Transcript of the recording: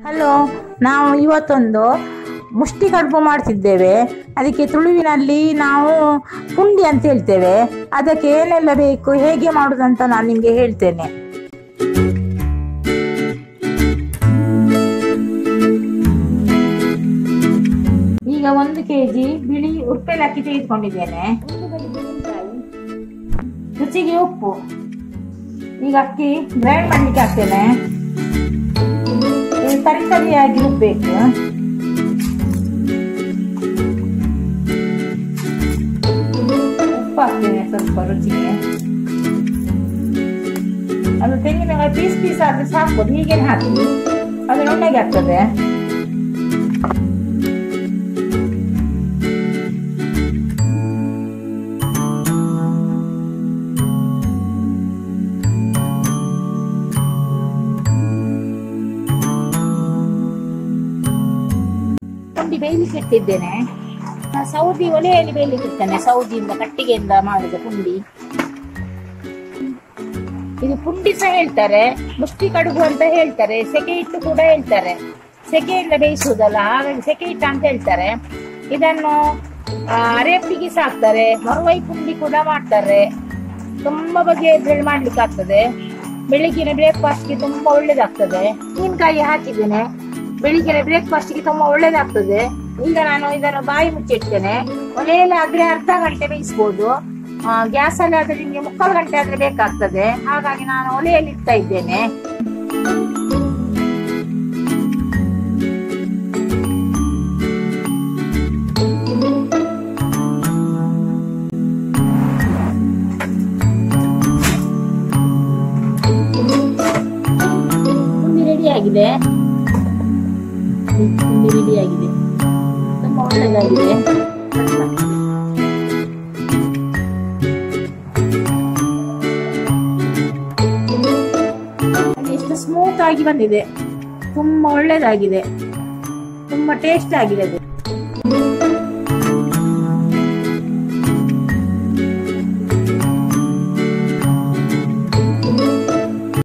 hello ನಾವು ಇವತ್ತೊಂದು ಮುಷ್ಟಿ ಕಡುಬು ಮಾಡ್ತಿದ್ದೇವೆ ಅದಕ್ಕೆ ತುಳುವಿನಲ್ಲಿ ನಾವು ಪುಂಡಿ ಅಂತ ಹೇಳ್ತೇವೆ ಅದಕ್ಕೆ ಏನೆಲ್ಲ ಬೇಕು ಹೇಗೆ ಮಾಡುವುದಂತ ನಾನು ನಿಮಗೆ ಹೇಳ್ತೇನೆ ಈಗ ಒಂದು ಕೆಜಿ ಬಿಳಿ ಉಪ್ಪೆಲಕ್ಕಿ ತೆಗೆದುಕೊಂಡಿದ್ದೇನೆ ರುಚಿಗೆ ಉಪ್ಪು ಈಗ ಅಕ್ಕಿ ಗ್ರೈಂಡ್ ಮಾಡ್ಲಿಕ್ಕೆ ಹಾಕ್ತೇನೆ ಇದು ತರಿ ತರಿಯಾಗಿ ರುಬ್ಬೇಕು ಉಪ್ಪು ಹಾಕ್ತೇನೆ ಸ್ವಲ್ಪ ರುಚಿಗೆ ಅದು ತೆಂಗಿನಕಾಯಿ ಪೀಸ್ ಪೀಸ್ ಆದ್ರೆ ಸಾಕ್ಬೋದು ಹೀಗೆ ಹಾಕಿ ಅದು ನುಣ್ಣಗೆ ಆಗ್ತದೆ ಪುಂಡಿ ಬೇಯಲಿಕ್ಕೆ ಇಟ್ಟಿದ್ದೇನೆ ಆ ಸೌದಿ ಒಲೆಯಲ್ಲಿ ಬೇಯಲಿಕ್ಕೆ ಇರ್ತೇನೆ ಸೌದಿಯಿಂದ ಕಟ್ಟಿಗೆಯಿಂದ ಮಾಡಿದ ಪುಂಡಿ ಇದು ಪುಂಡಿ ಸಹ ಹೇಳ್ತಾರೆ ಮುಷ್ಟಿ ಕಡುಬು ಅಂತ ಹೇಳ್ತಾರೆ ಸೆಕೆ ಇಟ್ಟು ಕೂಡ ಹೇಳ್ತಾರೆ ಸೆಕೆಯಿಂದ ಬೇಯಿಸುವುದಲ್ಲ ಹಾಗಾಗಿ ಸೆಕೆ ಇಟ್ಟ ಅಂತ ಹೇಳ್ತಾರೆ ಇದನ್ನು ಆ, ಅರೆಪ್ಪಿಗೆ ಸಹ ಹಾಕ್ತಾರೆ ಮರುವೈ ಪುಂಡಿ ಕೂಡ ಮಾಡ್ತಾರೆ ತುಂಬಾ ಬಗೆಯ ಇದ್ರಲ್ಲಿ ಮಾಡ್ಲಿಕ್ಕೆ ಆಗ್ತದೆ ಬೆಳಿಗ್ಗಿನ ಬ್ರೇಕ್ಫಾಸ್ಟ್ಗೆ ತುಂಬಾ ಒಳ್ಳೇದಾಗ್ತದೆ ತೆಂಗಿನಕಾಯಿ ಹಾಕಿದ್ದೇನೆ ಬೆಳಿಗ್ಗೆ ಬ್ರೇಕ್ಫಾಸ್ಟ್ಗೆ ತುಂಬಾ ಒಳ್ಳೇದಾಗ್ತದೆ ಈಗ ನಾನು ಇದನ್ನು ಬಾಯಿ ಮುಚ್ಚಿಡ್ತೇನೆ ಒಲೆಯಲ್ಲಿ ಆದ್ರೆ ಅರ್ಧ ಗಂಟೆ ಬೇಯಿಸ್ಬೋದು ಗ್ಯಾಸ್ ಅಲ್ಲಿ ಆದ್ರೆ ನಿಮ್ಗೆ ಮುಕ್ಕಾಲು ಗಂಟೆ ಆದ್ರೆ ಬೇಕಾಗ್ತದೆ ಹಾಗಾಗಿ ನಾನು ಒಲೆಯಲ್ಲಿ ಇಡ್ತಾ ಇದ್ದೇನೆ ಪುಂಡಿ ರೆಡಿ ಆಗಿದೆ ಪುಂಡಿ ರೆಡಿ ಆಗಿದೆ ತುಂಬಾ ಒಳ್ಳೆದಾಗಿದೆ ಅದು ಎಷ್ಟು ಸ್ಮೂತ್ ಆಗಿ ಬಂದಿದೆ ತುಂಬಾ ಒಳ್ಳೇದಾಗಿದೆ ತುಂಬಾ ಟೇಸ್ಟ್ ಆಗಿದೆ ಅದು